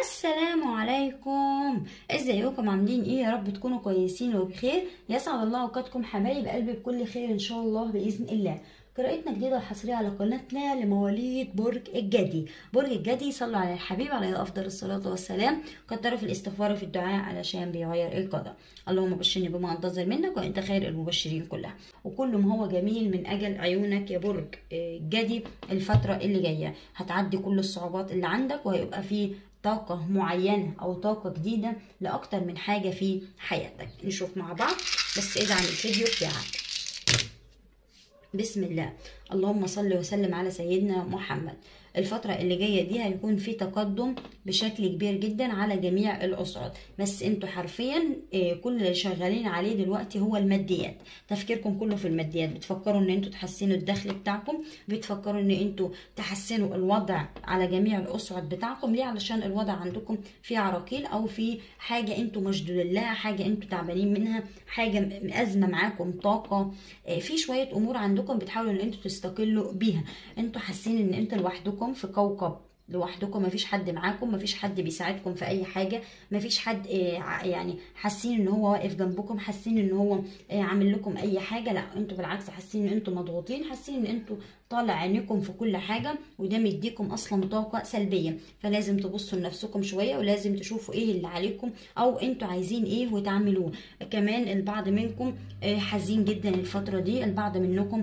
السلام عليكم ازيكم عاملين ايه يا رب تكونوا كويسين وبخير يسعد الله اوقاتكم حبايب قلبي بكل خير ان شاء الله باذن الله قراءتنا جديدة وحصرية على قناتنا لمواليد برج الجدي برج الجدي صلوا على الحبيب عليه أفضل الصلاة والسلام كتروا في الاستغفار وفي الدعاء علشان بيغير القدر اللهم بشرني بما أنتظر منك وأنت خير المبشرين كلها وكل ما هو جميل من أجل عيونك يا برج الجدي الفترة اللي جاية هتعدي كل الصعوبات اللي عندك وهيبقى فيه طاقة معينة أو طاقة جديدة لأكتر من حاجة في حياتك نشوف مع بعض بس ادعم الفيديو بتاعك بسم الله اللهم صل وسلم على سيدنا محمد الفترة اللي جاية دي هيكون في تقدم بشكل كبير جدا على جميع الأسعد بس انتوا حرفيا كل اللي شغالين عليه دلوقتي هو الماديات تفكيركم كله في الماديات بتفكروا ان انتوا تحسنوا الدخل بتاعكم بتفكروا ان انتوا تحسنوا الوضع على جميع الأسعد بتاعكم ليه علشان الوضع عندكم في عراقيل او في حاجة انتوا مشدودين لها حاجة انتوا تعبانين منها حاجة أزمة معاكم طاقة في شوية أمور عندكم بتحاولوا ان انتوا تستقلوا بيها انتوا حاسين ان انتوا لوحدكم في كوكب لوحدكم مفيش حد معاكم مفيش حد بيساعدكم في اي حاجه مفيش حد يعني حاسين ان هو واقف جنبكم حاسين ان هو عامل لكم اي حاجه لا انتوا بالعكس حاسين ان انتوا مضغوطين حاسين ان انتوا طالع عينيكم في كل حاجه وده مديكم اصلا طاقه سلبيه فلازم تبصوا لنفسكم شويه ولازم تشوفوا ايه اللي عليكم او انتوا عايزين ايه وتعملوه كمان البعض منكم حزين جدا الفتره دي البعض منكم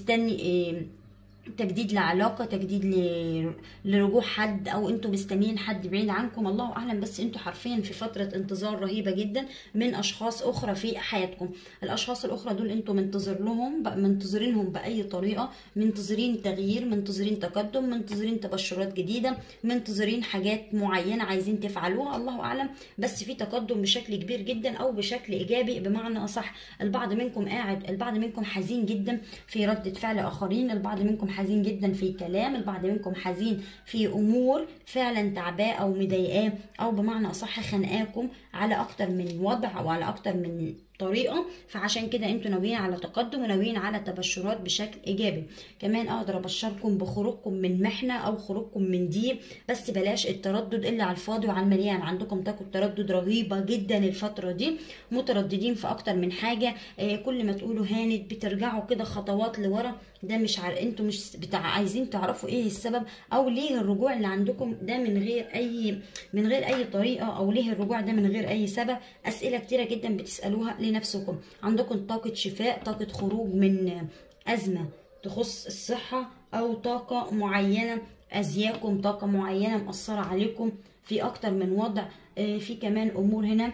مستني تجديد لعلاقة تجديد ل... لرجوع حد او انتوا مستنيين حد بعيد عنكم الله اعلم بس انتوا حرفيا في فترة انتظار رهيبة جدا من اشخاص اخرى في حياتكم الاشخاص الاخرى دول انتوا منتظر لهم منتظرينهم باي طريقة منتظرين تغيير منتظرين تقدم منتظرين تبشرات جديدة منتظرين حاجات معينة عايزين تفعلوها الله اعلم بس في تقدم بشكل كبير جدا او بشكل ايجابي بمعنى اصح البعض منكم قاعد البعض منكم حزين جدا في ردة فعل اخرين البعض منكم حزين جدا في كلام البعض منكم حزين في امور فعلا تعباه او مضايقاه او بمعنى اصح خانقاكم على اكتر من وضع او على اكتر من طريقه فعشان كده انتوا ناويين على تقدم وناويين على تبشرات بشكل ايجابي كمان اقدر ابشركم بخروجكم من محنه او خروجكم من دي بس بلاش التردد الا على الفاضي وعلى المليان عندكم طاقه تردد رهيبه جدا الفتره دي مترددين في اكتر من حاجه آه كل ما تقولوا هانت بترجعوا كده خطوات لورا ده مش عار... انتوا مش بتاع عايزين تعرفوا ايه السبب او ليه الرجوع اللي عندكم ده من غير اي من غير اي طريقه او ليه الرجوع ده من غير اي سبب اسئله كتيره جدا بتسالوها لنفسكم عندكم طاقه شفاء طاقه خروج من ازمه تخص الصحه او طاقه معينه ازياكم طاقه معينه مأثره عليكم في اكتر من وضع في كمان امور هنا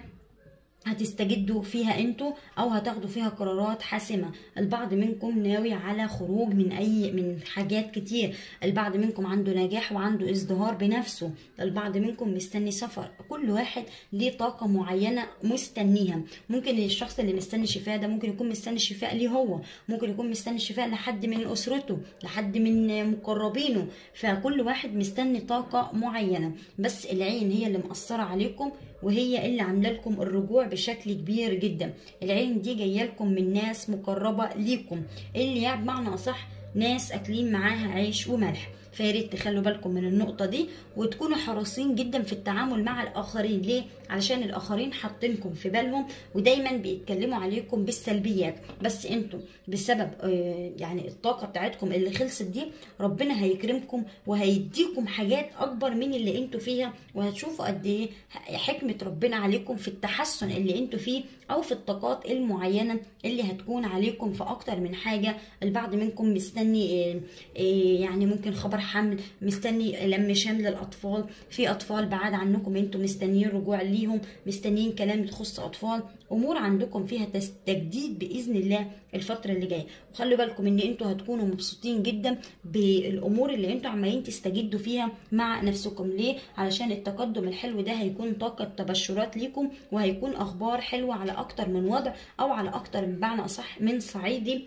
هتستجدوا فيها انتوا او هتاخدوا فيها قرارات حاسمة البعض منكم ناوي على خروج من اي من حاجات كتير البعض منكم عنده نجاح وعنده ازدهار بنفسه البعض منكم مستني سفر كل واحد ليه طاقة معينة مستنيها ممكن الشخص اللي مستني شفاء ده ممكن يكون مستني شفاء ليه هو ممكن يكون مستني شفاء لحد من اسرته لحد من مقربينه فكل واحد مستني طاقة معينة بس العين هي اللي مأثرة عليكم وهي اللي عامله لكم الرجوع بشكل كبير جدا العين دي جايه لكم من ناس مقربه ليكم اللي يعني بمعنى اصح ناس اكلين معاها عيش وملح فياريت تخلوا بالكم من النقطه دي وتكونوا حريصين جدا في التعامل مع الاخرين ليه علشان الاخرين حاطينكم في بالهم ودايما بيتكلموا عليكم بالسلبيات بس انتوا بسبب يعني الطاقه بتاعتكم اللي خلصت دي ربنا هيكرمكم وهيديكم حاجات اكبر من اللي انتوا فيها وهتشوفوا قد ايه حكمه ربنا عليكم في التحسن اللي انتوا فيه او في الطاقات المعينه اللي هتكون عليكم في اكتر من حاجه البعض منكم مستني يعني ممكن خبر حمل مستني لم شمل الاطفال في اطفال بعاد عنكم انتوا مستنيين رجوع ليهم مستنيين كلام يخص اطفال امور عندكم فيها تجديد باذن الله الفتره اللي جايه وخلوا بالكم ان انتوا هتكونوا مبسوطين جدا بالامور اللي انتوا عمالين تستجدوا فيها مع نفسكم ليه علشان التقدم الحلو ده هيكون طاقه تبشرات ليكم وهيكون اخبار حلوه على اكتر من وضع او على اكتر بمعنى اصح من صعيدي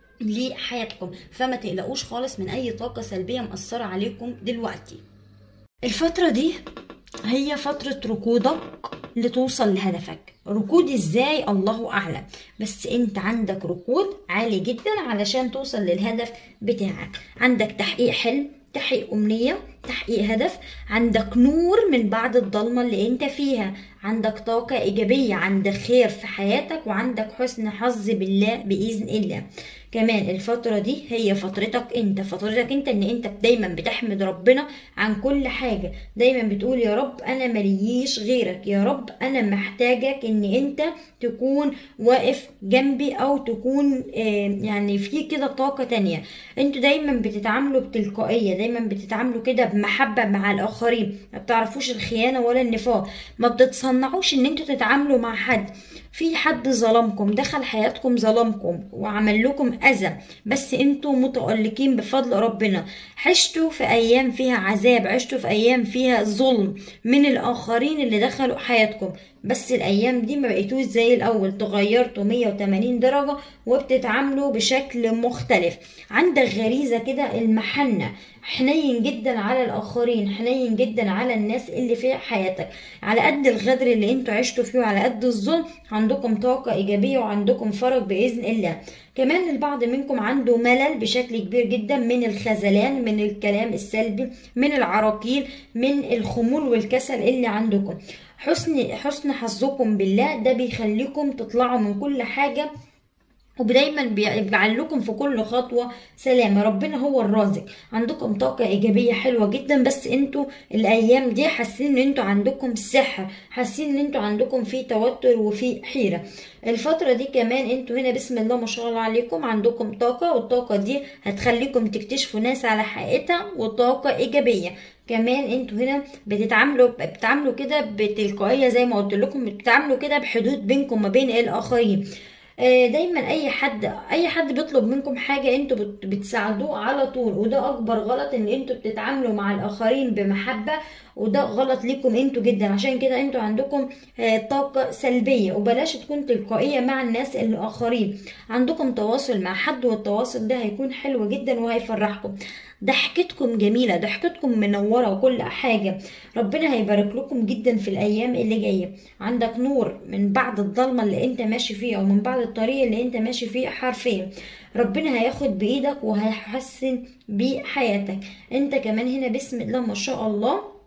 لحياتكم فما تقلقوش خالص من اي طاقه سلبيه مأثره عليكم دلوقتي الفتره دي هي فتره ركودك لتوصل لهدفك ركود ازاي الله اعلم بس انت عندك ركود عالي جدا علشان توصل للهدف بتاعك عندك تحقيق حلم تحقيق امنيه تحقيق هدف عندك نور من بعد الضلمة اللي انت فيها عندك طاقة إيجابية عندك خير في حياتك وعندك حسن حظ بالله بإذن الله كمان الفترة دي هي فترتك انت فترتك انت ان انت دايما بتحمد ربنا عن كل حاجة دايما بتقول يا رب انا مليش غيرك يا رب انا محتاجك ان انت تكون واقف جنبي او تكون آه، يعني في كده طاقة تانية انتوا دايما بتتعاملوا بتلقائية دايما بتتعاملوا كده بمحبة مع الاخرين ما بتعرفوش الخيانة ولا النفاق ما بتتصنعوش ان انتوا تتعاملوا مع حد في حد ظلمكم دخل حياتكم ظلمكم وعمل لكم اذى بس انتوا متألقين بفضل ربنا عشتوا في ايام فيها عذاب عشتوا في ايام فيها ظلم من الاخرين اللي دخلوا حياتكم بس الايام دي ما بقيتوش زي الاول تغيرتوا 180 درجة وبتتعاملوا بشكل مختلف عندك غريزة كده المحنة حنين جدا على الاخرين حنين جدا على الناس اللي في حياتك على قد الغدر اللي انتوا عشتوا فيه وعلى قد الظلم عندكم طاقة ايجابية وعندكم فرج باذن الله كمان البعض منكم عنده ملل بشكل كبير جدا من الخذلان من الكلام السلبي من العراقيل من الخمول والكسل اللي عندكم حسن حسن حظكم بالله ده بيخليكم تطلعوا من كل حاجة ودايما بيجعل لكم في كل خطوه سلامه ربنا هو الرازق عندكم طاقه ايجابيه حلوه جدا بس انتوا الايام دي حاسين ان انتوا عندكم سحر حاسين ان انتوا عندكم في توتر وفي حيره الفتره دي كمان انتوا هنا بسم الله ما شاء الله عليكم عندكم طاقه والطاقه دي هتخليكم تكتشفوا ناس على حقيقتها وطاقه ايجابيه كمان انتوا هنا بتتعاملوا بتتعاملوا كده بتلقائيه زي ما قلت لكم بتتعاملوا كده بحدود بينكم ما بين الاخرين آه، دايما اي حد اي حد بيطلب منكم حاجه انتوا بت- بتساعدوه على طول وده اكبر غلط ان انتوا بتتعاملوا مع الاخرين بمحبه وده غلط ليكم انتوا جدا عشان كده انتوا عندكم آه، طاقه سلبيه وبلاش تكون تلقائيه مع الناس الاخرين عندكم تواصل مع حد والتواصل ده هيكون حلو جدا وهيفرحكم ضحكتكم جميله ضحكتكم منوره وكل حاجه ربنا هيبارك لكم جدا في الايام اللي جايه عندك نور من بعد الضلمه اللي انت ماشي فيه او من بعد الطريق اللي انت ماشي فيه حرفيا ربنا هياخد بايدك وهيحسن بحياتك انت كمان هنا بسم الله ما شاء الله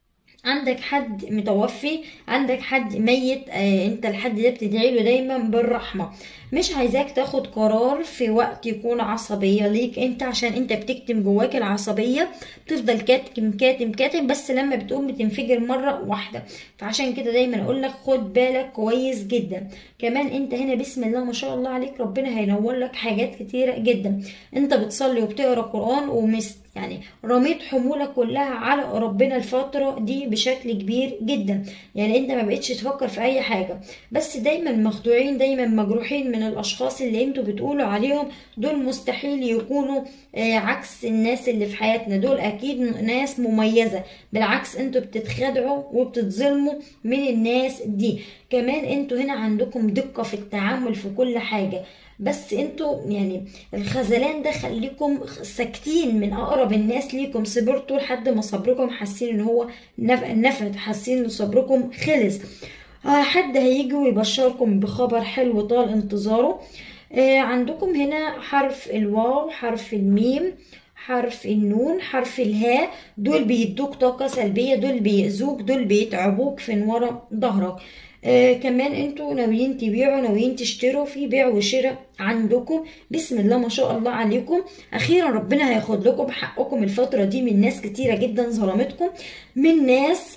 عندك حد متوفي عندك حد ميت آه انت الحد ده بتدعي له دايما بالرحمه مش عايزاك تاخد قرار في وقت يكون عصبيه ليك انت عشان انت بتكتم جواك العصبيه بتفضل كاتم كاتم كاتم بس لما بتقوم بتنفجر مره واحده فعشان كده دايما اقول لك خد بالك كويس جدا كمان انت هنا بسم الله ما شاء الله عليك ربنا هينور لك حاجات كتيره جدا انت بتصلي وبتقرا قران ومس يعني رميت حمولك كلها على ربنا الفترة دي بشكل كبير جدا يعني انت ما بقتش تفكر في اي حاجة بس دايما مخدوعين دايما مجروحين من الاشخاص اللي انتوا بتقولوا عليهم دول مستحيل يكونوا آه، عكس الناس اللي في حياتنا دول اكيد ناس مميزة بالعكس انتوا بتتخدعوا وبتتظلموا من الناس دي كمان انتوا هنا عندكم دقة في التعامل في كل حاجة بس انتوا يعني الخذلان ده خليكم ساكتين من اقرب الناس ليكم صبرتوا لحد ما صبركم حاسين ان هو نف- نفد حاسين ان صبركم خلص آه، حد هيجي ويبشركم بخبر حلو طال انتظاره آه، عندكم هنا حرف الواو حرف الميم حرف النون حرف الهاء دول بيدوك طاقة سلبية دول بيأذوك دول بيتعبوك في ورا ظهرك آه كمان انتوا ناويين تبيعوا ناويين تشتروا في بيع وشراء عندكم بسم الله ما شاء الله عليكم اخيرا ربنا هياخد لكم حقكم الفترة دي من ناس كتيرة جدا ظلمتكم من ناس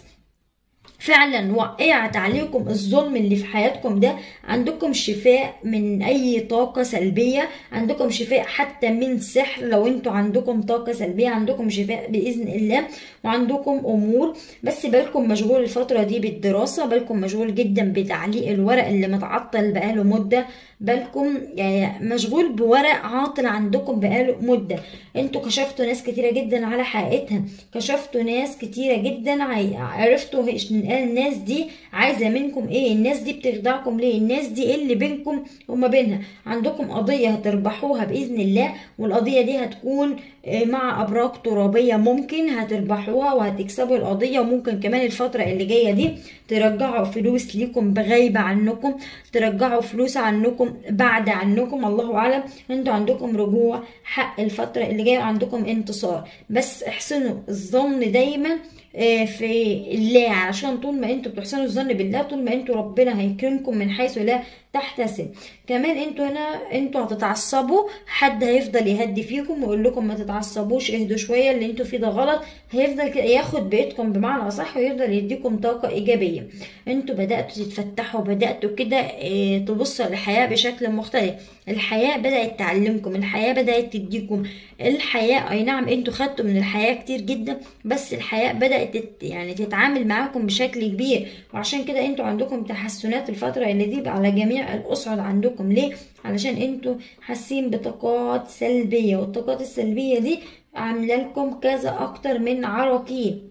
فعلا وقعت عليكم الظلم اللي في حياتكم ده عندكم شفاء من اي طاقة سلبية عندكم شفاء حتى من سحر لو انتوا عندكم طاقة سلبية عندكم شفاء بإذن الله وعندكم امور بس بالكم مشغول الفترة دي بالدراسة بالكم مشغول جدا بتعليق الورق اللي متعطل بقاله مدة بالكم يعني مشغول بورق عاطل عندكم بقاله مدة انتوا كشفتوا ناس كتيرة جدا على حقيقتها كشفتوا ناس كتيرة جدا عي- عرفتوا هيش- الناس دي عايزة منكم ايه الناس دي بتخدعكم ليه الناس دي ايه اللي بينكم وما بينها عندكم قضية هتربحوها بإذن الله والقضية دي هتكون آه، مع ابراج ترابيه ممكن هتربحوها وهتكسبوا القضيه وممكن كمان الفتره اللي جايه دي ترجعوا فلوس ليكم بغيبه عنكم ترجعوا فلوس عنكم بعد عنكم الله اعلم انتوا عندكم رجوع حق الفتره اللي جايه عندكم انتصار بس احسنوا الظن دايما آه، في الله علشان طول ما انتوا بتحسنوا الظن بالله طول ما انتوا ربنا هيكرمكم من حيث لا تحتسب كمان انتوا هنا انتوا هتتعصبوا حد هيفضل يهدي فيكم ويقول لكم ما تتعصبوش اهدوا شويه اللي انتوا فيه ده غلط هيفضل كده ياخد بايدكم بمعنى اصح ويفضل يديكم طاقه ايجابيه انتوا بداتوا تتفتحوا بداتوا كده اه تبصوا للحياه بشكل مختلف الحياه بدات تعلمكم الحياه بدات تديكم الحياه اي نعم انتوا خدتوا من الحياه كتير جدا بس الحياه بدات تت يعني تتعامل معاكم بشكل كبير وعشان كده انتوا عندكم تحسنات الفتره اللي دي على جميع الاسعد عندكم ليه علشان انتوا حاسين بطاقات سلبيه والطاقات السلبيه دي عامله لكم كذا اكتر من عراقيل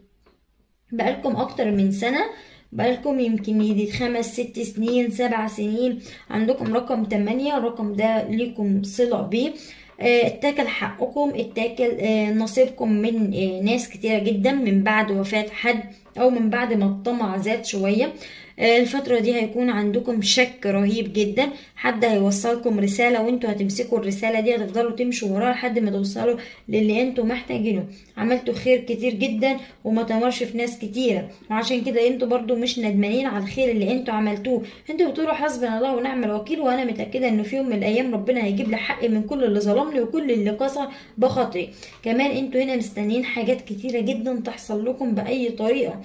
بقالكم اكتر من سنه بقالكم يمكن يجي خمس ست سنين سبع سنين عندكم رقم تمانية الرقم ده ليكم صلة بيه آه، اتاكل حقكم اتاكل آه، نصيبكم من آه، ناس كتيرة جدا من بعد وفاة حد او من بعد ما الطمع زاد شوية الفترة دي هيكون عندكم شك رهيب جدا حد هيوصلكم رسالة وانتوا هتمسكوا الرسالة دي هتفضلوا تمشوا وراها لحد ما توصلوا للي انتوا محتاجينه عملتوا خير كتير جدا وما تمرش في ناس كتيرة وعشان كده انتوا برضو مش ندمانين على الخير اللي انتوا عملتوه انتوا بتقولوا حسبنا الله ونعم الوكيل وانا متأكدة انه في يوم من الايام ربنا هيجيب لي حقي من كل اللي ظلمني وكل اللي كسر بخاطري كمان انتوا هنا مستنيين حاجات كتيرة جدا تحصل لكم بأي طريقة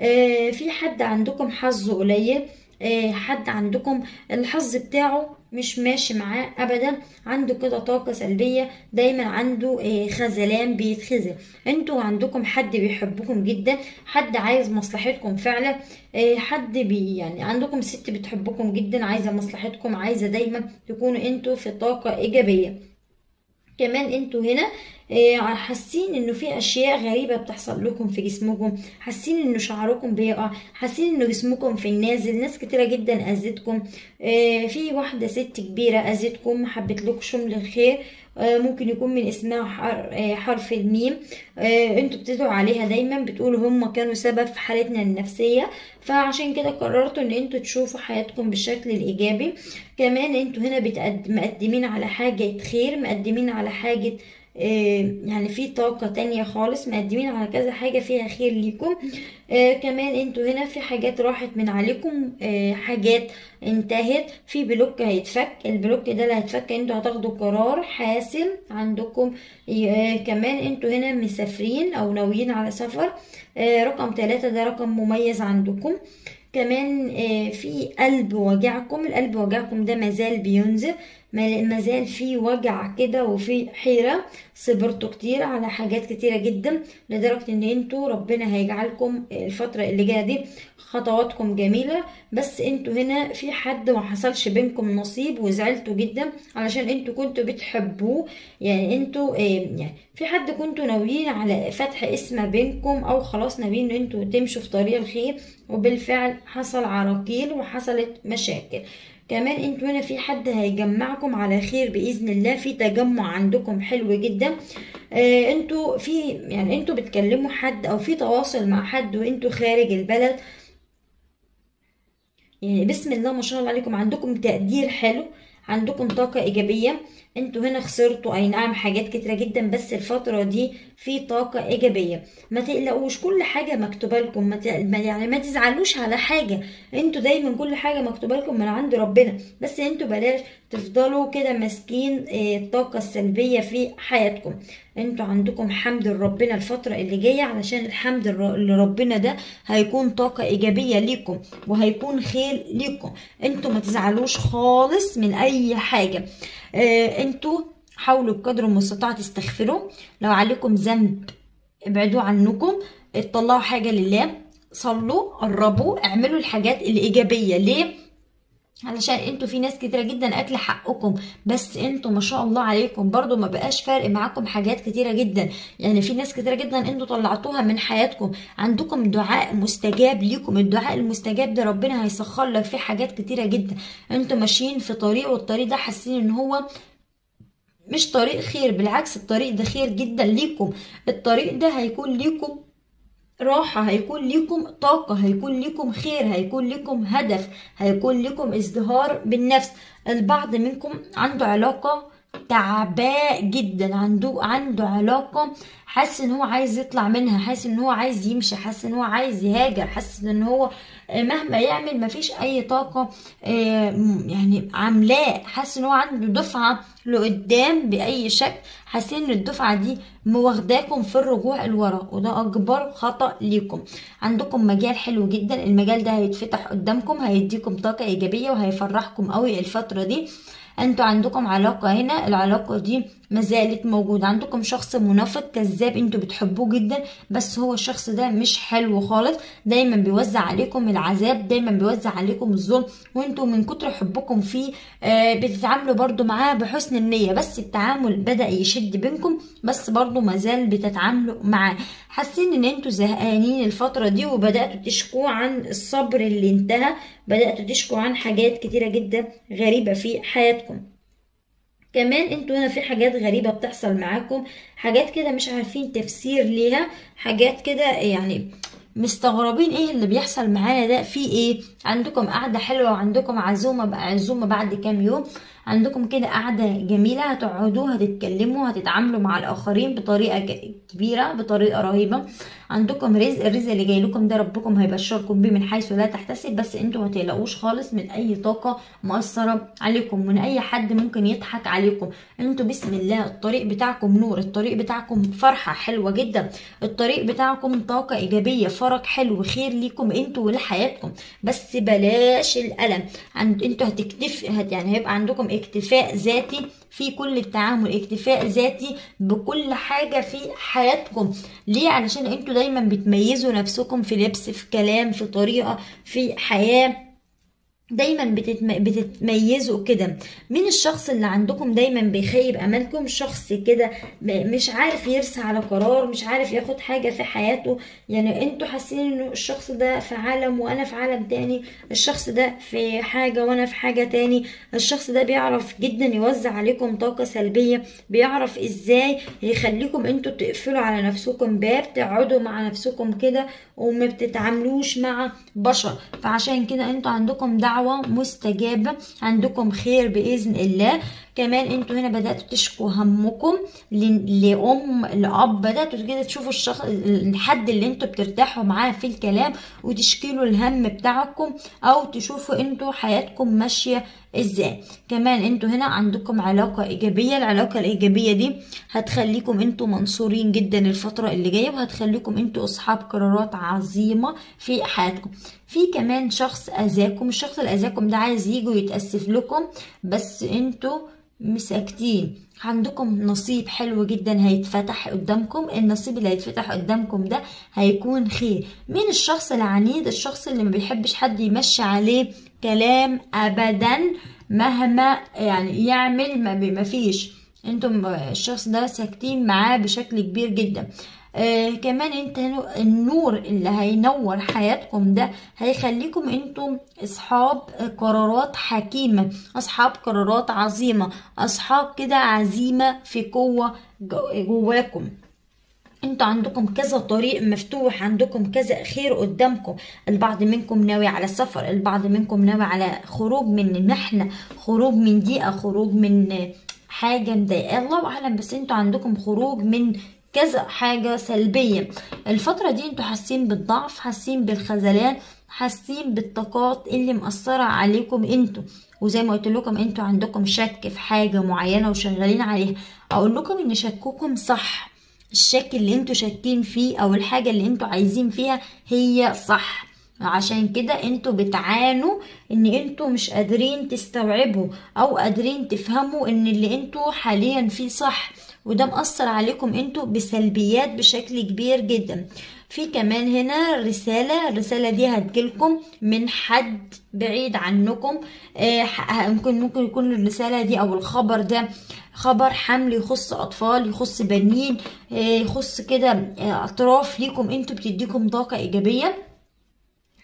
آه في حد عندكم حظه قليل آه حد عندكم الحظ بتاعه مش ماشي معاه ابدا عنده كده طاقة سلبية دايما عنده آه خذلان بيتخذل انتوا عندكم حد بيحبكم جدا حد عايز مصلحتكم فعلا حد بي يعني عندكم ست بتحبكم جدا عايزة مصلحتكم عايزة دايما تكونوا انتوا في طاقة ايجابية كمان انتوا هنا حاسين انه في اشياء غريبه بتحصل لكم في جسمكم حاسين انه شعركم بيقع حاسين انه جسمكم في النازل ناس كتيره جدا اذتكم في واحده ست كبيره اذتكم حبت لكم الخير ممكن يكون من اسمها حرف الميم انتوا بتدعوا عليها دايما بتقولوا هم كانوا سبب في حالتنا النفسية فعشان كده قررتوا ان انتوا تشوفوا حياتكم بالشكل الايجابي كمان انتوا هنا مقدمين على حاجة خير مقدمين على حاجة يعني في طاقة تانية خالص مقدمين على كذا حاجة فيها خير ليكم آه كمان انتوا هنا في حاجات راحت من عليكم آه حاجات انتهت في بلوك هيتفك البلوك ده اللي هيتفك انتوا هتاخدوا قرار حاسم عندكم آه كمان انتوا هنا مسافرين او ناويين على سفر آه رقم ثلاثة ده رقم مميز عندكم كمان آه في قلب وجعكم القلب وجعكم ده مازال بينزل مازال في وجع كده وفي حيرة صبرتوا كتير على حاجات كتيرة جدا لدرجة ان انتوا ربنا هيجعلكم الفترة اللي جاية دي خطواتكم جميلة بس انتوا هنا في حد ما حصلش بينكم نصيب وزعلتوا جدا علشان انتوا كنتوا بتحبوه يعني انتوا يعني في حد كنتوا ناويين على فتح اسم بينكم او خلاص ناويين ان انتوا تمشوا في طريق الخير وبالفعل حصل عراقيل وحصلت مشاكل كمان انتوا هنا في حد هيجمعكم على خير باذن الله في تجمع عندكم حلو جدا آه انتوا في يعني انتوا بتكلموا حد او في تواصل مع حد وانتوا خارج البلد يعني بسم الله ما شاء الله عليكم عندكم تقدير حلو عندكم طاقة إيجابية انتوا هنا خسرتوا أي نعم حاجات كتيرة جدا بس الفترة دي في طاقة إيجابية ما تقلقوش كل حاجة مكتوبة لكم ما يعني ما تزعلوش على حاجة انتوا دايما كل حاجة مكتوبة لكم من عند ربنا بس انتوا بلاش تفضلوا كده ماسكين الطاقة السلبية في حياتكم انتوا عندكم حمد لربنا الفترة اللي جاية علشان الحمد لربنا ده هيكون طاقة ايجابية ليكم وهيكون خير ليكم انتوا ما تزعلوش خالص من اي حاجة اه انتوا حاولوا بقدر المستطاع تستغفروا لو عليكم ذنب ابعدوا عنكم اطلعوا حاجة لله صلوا قربوا اعملوا الحاجات الايجابية ليه علشان انتوا في ناس كتيرة جدا اكل حقكم بس انتوا ما شاء الله عليكم برضو ما بقاش فارق معاكم حاجات كتيرة جدا يعني في ناس كتيرة جدا انتوا طلعتوها من حياتكم عندكم دعاء مستجاب ليكم الدعاء المستجاب ده ربنا هيسخر لك فيه حاجات كتيرة جدا انتوا ماشيين في طريق والطريق ده حاسين ان هو مش طريق خير بالعكس الطريق ده خير جدا ليكم الطريق ده هيكون ليكم راحة هيكون ليكم طاقة هيكون ليكم خير هيكون ليكم هدف هيكون ليكم ازدهار بالنفس البعض منكم عنده علاقة تعباء جدا عنده عنده علاقة حاسس ان هو عايز يطلع منها حاسس ان هو عايز يمشي حاسس ان هو عايز يهاجر حاسس ان هو مهما يعمل مفيش اي طاقة يعني عاملاه حاسس ان هو عنده دفعة لقدام باي شكل حاسين ان الدفعة دي مواخداكم في الرجوع لورا وده اكبر خطأ ليكم عندكم مجال حلو جدا المجال ده هيتفتح قدامكم هيديكم طاقة ايجابية وهيفرحكم قوي الفترة دي انتوا عندكم علاقة هنا العلاقة دي ما زالت موجودة عندكم شخص منافق كذاب انتوا بتحبوه جدا بس هو الشخص ده مش حلو خالص دايما بيوزع عليكم العذاب دايما بيوزع عليكم الظلم وانتوا من كتر حبكم فيه آه بتتعاملوا برضو معاه بحسن النية بس التعامل بدأ يشد بينكم بس برضو ما زال بتتعاملوا معاه حاسين ان انتوا زهقانين الفترة دي وبدأتوا تشكوا عن الصبر اللي انتهى بدأتوا تشكوا عن حاجات كتيرة جدا غريبة في حياتكم كمان انتوا هنا في حاجات غريبة بتحصل معاكم حاجات كده مش عارفين تفسير ليها حاجات كده يعني مستغربين ايه اللي بيحصل معانا ده في ايه عندكم قعدة حلوة وعندكم عزومة بقى عزومة بعد كام يوم عندكم كده قعدة جميلة هتقعدوا هتتكلموا هتتعاملوا مع الآخرين بطريقة كبيرة بطريقة رهيبة عندكم رزق الرزق اللي جاي لكم ده ربكم هيبشركم بيه من حيث لا تحتسب بس انتوا ما تقلقوش خالص من اي طاقة مؤثرة عليكم من اي حد ممكن يضحك عليكم انتوا بسم الله الطريق بتاعكم نور الطريق بتاعكم فرحة حلوة جدا الطريق بتاعكم طاقة ايجابية فرج حلو خير ليكم انتوا ولحياتكم بس بلاش الألم عند انتوا هتكتف هت يعني هيبقى عندكم اكتفاء ذاتي في كل التعامل اكتفاء ذاتي بكل حاجة في حياتكم ليه علشان انتوا دايما بتميزوا نفسكم في لبس في كلام في طريقة في حياة دايما بتتم... بتتميزوا كده مين الشخص اللي عندكم دايما بيخيب امالكم شخص كده مش عارف يرسى على قرار مش عارف ياخد حاجه في حياته يعني انتوا حاسين انه الشخص ده في عالم وانا في عالم تاني الشخص ده في حاجه وانا في حاجه تاني الشخص ده بيعرف جدا يوزع عليكم طاقه سلبيه بيعرف ازاي يخليكم انتوا تقفلوا على نفسكم باب تقعدوا مع نفسكم كده وما بتتعاملوش مع بشر فعشان كده انتوا عندكم دعوه دعوة مستجابة عندكم خير بإذن الله كمان انتوا هنا بدأتوا تشكوا همكم لأم لأب بدأتوا كده تشوفوا الشخص الحد اللي انتوا بترتاحوا معاه في الكلام وتشكيلوا الهم بتاعكم أو تشوفوا انتوا حياتكم ماشية ازاي كمان انتوا هنا عندكم علاقة ايجابية العلاقة الايجابية دي هتخليكم انتوا منصورين جدا الفترة اللي جاية وهتخليكم انتوا اصحاب قرارات عظيمة في حياتكم في كمان شخص اذاكم الشخص اللي اذاكم ده عايز يجي ويتأسف لكم بس انتوا مساكتين عندكم نصيب حلو جدا هيتفتح قدامكم النصيب اللي هيتفتح قدامكم ده هيكون خير مين الشخص العنيد الشخص اللي ما بيحبش حد يمشي عليه كلام ابدا مهما يعني يعمل ما فيش انتم الشخص ده ساكتين معاه بشكل كبير جدا آه كمان انت النور اللي هينور حياتكم ده هيخليكم انتم اصحاب قرارات حكيمة اصحاب قرارات عظيمة اصحاب كده عزيمة في قوة جواكم انتوا عندكم كذا طريق مفتوح عندكم كذا خير قدامكم البعض منكم ناوي على السفر البعض منكم ناوي على خروج من محنة خروج من ضيقة خروج من حاجة مضايقاه الله اعلم بس انتوا عندكم خروج من كذا حاجة سلبية الفترة دي انتوا حاسين بالضعف حاسين بالخذلان حاسين بالطاقات اللي مأثرة عليكم انتوا وزي ما قلت لكم انتوا عندكم شك في حاجة معينة وشغالين عليها اقول لكم ان شككم صح الشك اللي انتوا شاكين فيه او الحاجة اللي انتوا عايزين فيها هي صح عشان كده انتوا بتعانوا ان انتوا مش قادرين تستوعبوا او قادرين تفهموا ان اللي انتوا حاليا فيه صح وده مأثر عليكم انتوا بسلبيات بشكل كبير جدا في كمان هنا رسالة الرسالة دي هتجيلكم من حد بعيد عنكم آه ممكن ممكن يكون الرسالة دي او الخبر ده خبر حمل يخص اطفال يخص بنين آه يخص كده اطراف ليكم انتوا بتديكم طاقة ايجابية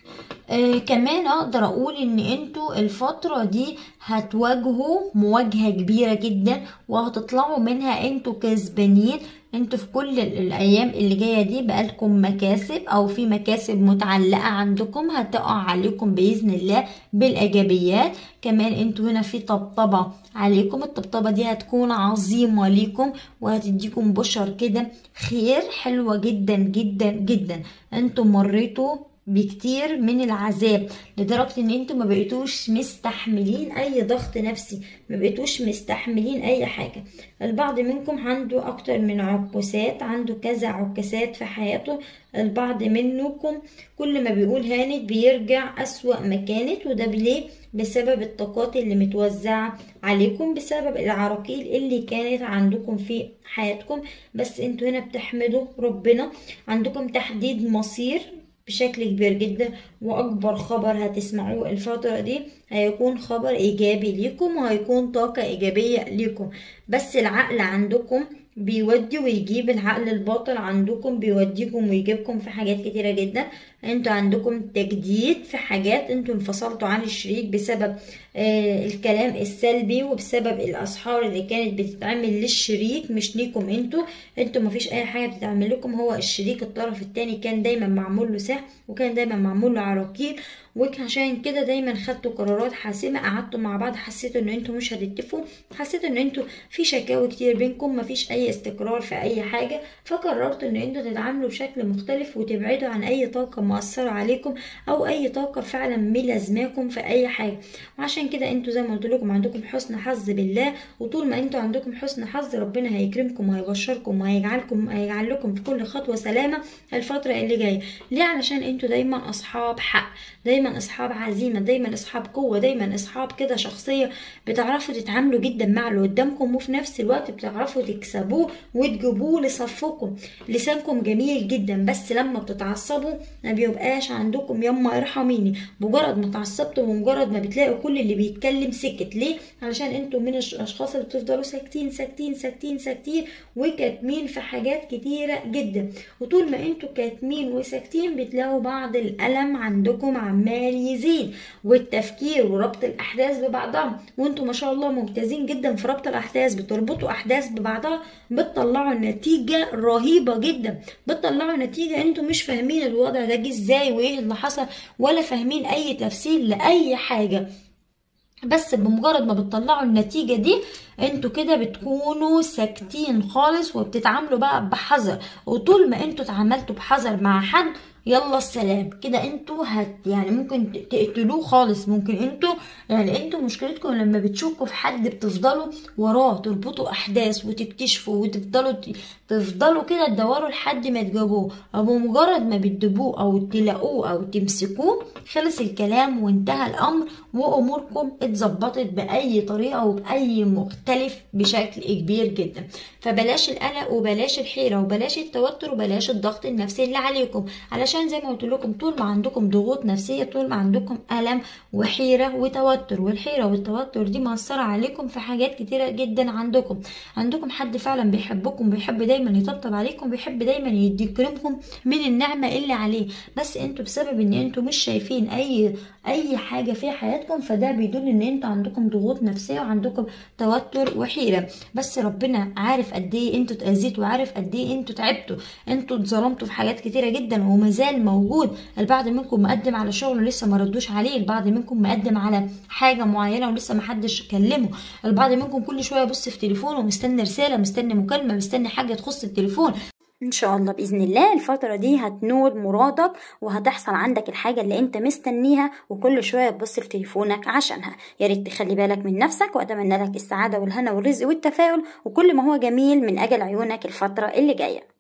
آه كمان اقدر اقول ان انتوا الفترة دي هتواجهوا مواجهة كبيرة جدا وهتطلعوا منها انتوا كسبانين انتوا في كل الايام اللي جايه دي بقالكم مكاسب او في مكاسب متعلقه عندكم هتقع عليكم باذن الله بالايجابيات كمان انتوا هنا في طبطبه عليكم الطبطبه دي هتكون عظيمه ليكم وهتديكم بشر كده خير حلوه جدا جدا جدا انتوا مريتوا بكتير من العذاب لدرجة ان انتوا ما بقيتوش مستحملين اي ضغط نفسي ما بقيتوش مستحملين اي حاجة البعض منكم عنده اكتر من عكوسات عنده كذا عكسات في حياته البعض منكم كل ما بيقول هانت بيرجع اسوأ ما كانت وده ليه بسبب الطاقات اللي متوزعة عليكم بسبب العراقيل اللي كانت عندكم في حياتكم بس انتوا هنا بتحمدوا ربنا عندكم تحديد مصير بشكل كبير جدا واكبر خبر هتسمعوه الفترة دي هيكون خبر ايجابي ليكم وهيكون طاقة ايجابية ليكم بس العقل عندكم بيودي ويجيب العقل الباطل عندكم بيوديكم ويجيبكم في حاجات كتيرة جدا انتوا عندكم تجديد في حاجات انتوا انفصلتوا عن الشريك بسبب آه الكلام السلبي وبسبب الاسحار اللي كانت بتتعمل للشريك مش ليكم انتوا انتوا مفيش اي حاجة بتتعمل لكم هو الشريك الطرف التاني كان دايما معمول له سحر وكان دايما معمول له عراقيل وعشان كده دايما خدتوا قرارات حاسمة قعدتوا مع بعض حسيتوا ان انتوا مش هتتفقوا حسيتوا ان انتوا في شكاوي كتير بينكم مفيش اي استقرار في اي حاجة فقررتوا ان انتوا تتعاملوا بشكل مختلف وتبعدوا عن اي طاقة مؤثرة عليكم او اي طاقة فعلا ملازماكم في اي حاجة وعشان كده انتوا زي ما قلت لكم عندكم حسن حظ بالله وطول ما انتوا عندكم حسن حظ ربنا هيكرمكم وهيبشركم وهيجعلكم هيجعل لكم في كل خطوة سلامة الفترة اللي جاية ليه علشان انتوا دايما اصحاب حق دايما اصحاب عزيمة دايما اصحاب قوة دايما اصحاب كده شخصية بتعرفوا تتعاملوا جدا مع اللي قدامكم وفي نفس الوقت بتعرفوا تكسبوه وتجيبوه لصفكم لسانكم جميل جدا بس لما بتتعصبوا ما بيبقاش عندكم يما ارحميني مجرد ما اتعصبتوا ومجرد ما بتلاقوا كل اللي بيتكلم سكت ليه علشان انتوا من الاشخاص اللي بتفضلوا ساكتين ساكتين ساكتين ساكتين وكاتمين في حاجات كتيرة جدا وطول ما انتوا كاتمين وساكتين بتلاقوا بعض الالم عندكم عمال يزيد والتفكير وربط الاحداث ببعضها وانتوا ما شاء الله ممتازين جدا في ربط الاحداث بتربطوا احداث ببعضها بتطلعوا نتيجة رهيبة جدا بتطلعوا نتيجة انتوا مش فاهمين الوضع ده جه ازاي وايه اللي حصل ولا فاهمين اي تفسير لاي حاجة بس بمجرد ما بتطلعوا النتيجة دي انتوا كده بتكونوا ساكتين خالص وبتتعاملوا بقى بحذر وطول ما انتوا اتعاملتوا بحذر مع حد يلا السلام كده انتوا هت يعني ممكن تقتلوه خالص ممكن انتوا يعني انتوا مشكلتكم لما بتشكوا في حد بتفضلوا وراه تربطوا احداث وتكتشفوا وتفضلوا تفضلوا كده تدوروا لحد ما تجيبوه او بمجرد ما بتجيبوه او تلاقوه او تمسكوه خلص الكلام وانتهى الامر واموركم اتظبطت باي طريقه وباي مختلف بشكل كبير جدا فبلاش القلق وبلاش الحيره وبلاش التوتر وبلاش الضغط النفسي اللي عليكم علشان عشان زي ما قلت لكم طول ما عندكم ضغوط نفسيه طول ما عندكم الم وحيره وتوتر والحيره والتوتر دي مأثره عليكم في حاجات كتيره جدا عندكم عندكم حد فعلا بيحبكم بيحب دايما يطبطب عليكم بيحب دايما يكرمكم من النعمه اللي عليه بس انتوا بسبب ان انتوا مش شايفين اي اي حاجه في حياتكم فده بيدل ان انتوا عندكم ضغوط نفسيه وعندكم توتر وحيره بس ربنا عارف قد ايه انتوا اتاذيتوا وعارف قد ايه انتوا تعبتوا انتوا اتظلمتوا في حاجات كتيره جدا وما زال موجود البعض منكم مقدم على شغل ولسه ما ردوش عليه البعض منكم مقدم على حاجه معينه ولسه ما حدش كلمه البعض منكم كل شويه يبص في تليفونه ومستني رساله مستني مكالمه مستني حاجه تخص التليفون ان شاء الله باذن الله الفتره دي هتنول مرادك وهتحصل عندك الحاجه اللي انت مستنيها وكل شويه تبص في تليفونك عشانها يا ريت تخلي بالك من نفسك واتمنى لك السعاده والهنا والرزق والتفاؤل وكل ما هو جميل من اجل عيونك الفتره اللي جايه